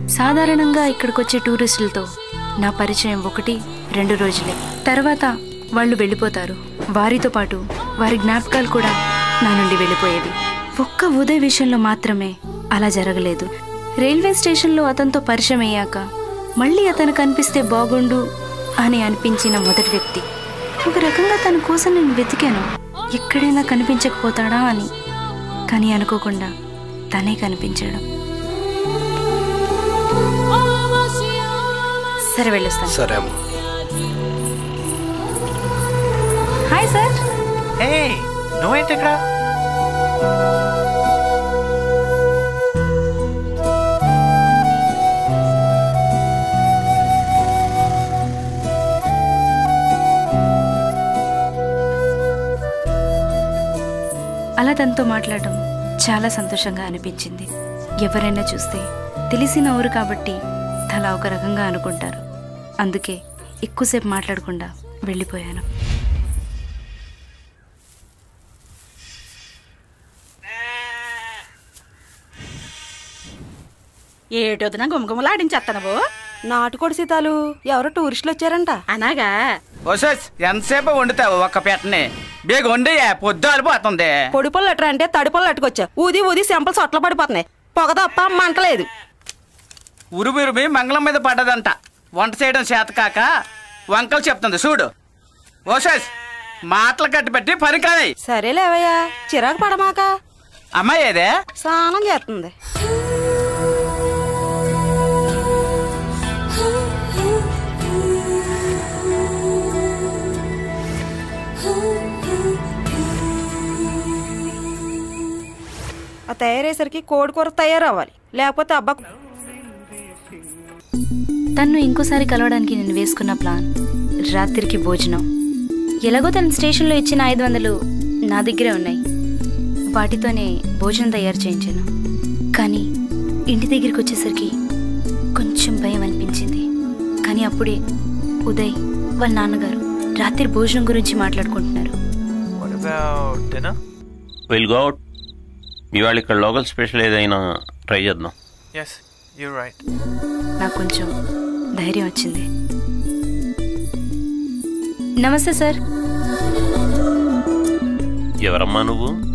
సాధారణంగా ఇక్కడికి వచ్చే టూరిస్టులతో నా పరిచయం ఒకటి రెండు రోజులే తర్వాత వాళ్ళు వెళ్ళిపోతారు వారితో పాటు వారి జ్ఞాపకాలు కూడా నా నుండి వెళ్ళిపోయేవి ఒక్క ఉదయ్ విషయంలో మాత్రమే అలా జరగలేదు రైల్వే స్టేషన్లో అతనితో పరిచయం అయ్యాక మళ్ళీ అతను కనిపిస్తే బాగుండు అని అనిపించిన మొదటి వ్యక్తి ఒక రకంగా తన కోసం నేను వెతికాను ఎక్కడైనా కనిపించకపోతాడా అని కానీ అనుకోకుండా తనే కనిపించాడు సరే వెళ్ళొస్తాను సరే అమ్మ హాయ్ సార్ హే నువ్వేంటి ఇక్కడ అలా తనతో మాట్లాడటం చాలా సంతోషంగా అనిపించింది ఎవరైనా చూస్తే తెలిసిన ఊరు కాబట్టి తలా ఒక రకంగా అనుకుంటారు అందుకే ఎక్కువసేపు మాట్లాడకుండా వెళ్ళిపోయాను ఏటొదిన గుమగుమలాడించేస్తానవు నాటుకోడి సీతాలు ఎవరో టూరిస్టులు వచ్చారంట అనగా ఓసోస్ ఎంతసేపు వండుతావు ఒక్క పెట్టని బేగ వండి పొద్దు అలిపోతుంది పొడి పొల్లు అట్రా అంటే తడి పొల్లు అట్టుకొచ్చా ఊది ఊది సెంపలు సొట్ల పడిపోతున్నాయి పొగ తప్ప మంటలేదు ఉరుమి ఉరిమి మంగళం మీద పడ్డదంట వంట చేయడం చేత కాక వంకలు చెప్తుంది చూడు ఓసోస్ మాటలు కట్టి పెట్టి పని కానీ సరేలేవయ్యా చిరాకు పడమాక అమ్మాయి ఏదే స్నానం చేస్తుంది ఆ తయారయ్యేసరికి కోడి కూర తయారవ్వాలి లేకపోతే అబ్బా తన్ను ఇంకోసారి కలవడానికి నేను వేసుకున్న ప్లాన్ రాత్రికి భోజనం ఎలాగో తన స్టేషన్లో ఇచ్చిన ఐదు వందలు నా దగ్గరే ఉన్నాయి వాటితోనే భోజనం తయారు చేయించాను కానీ ఇంటి దగ్గరికి వచ్చేసరికి కొంచెం భయం అనిపించింది కానీ అప్పుడే ఉదయ్ వాళ్ళ నాన్నగారు రాత్రి భోజనం గురించి మాట్లాడుకుంటున్నారు what about dinner will go out ఇవాళ ఇక్కడ లోకల్ స్పెషల్ ఏదైనా ట్రై చేద్దాం ఎస్ యూ రైట్ నాకు కొంచెం ధైర్యం వచ్చింది నమస్తే సార్ ఎవరమ్మా నువ్వు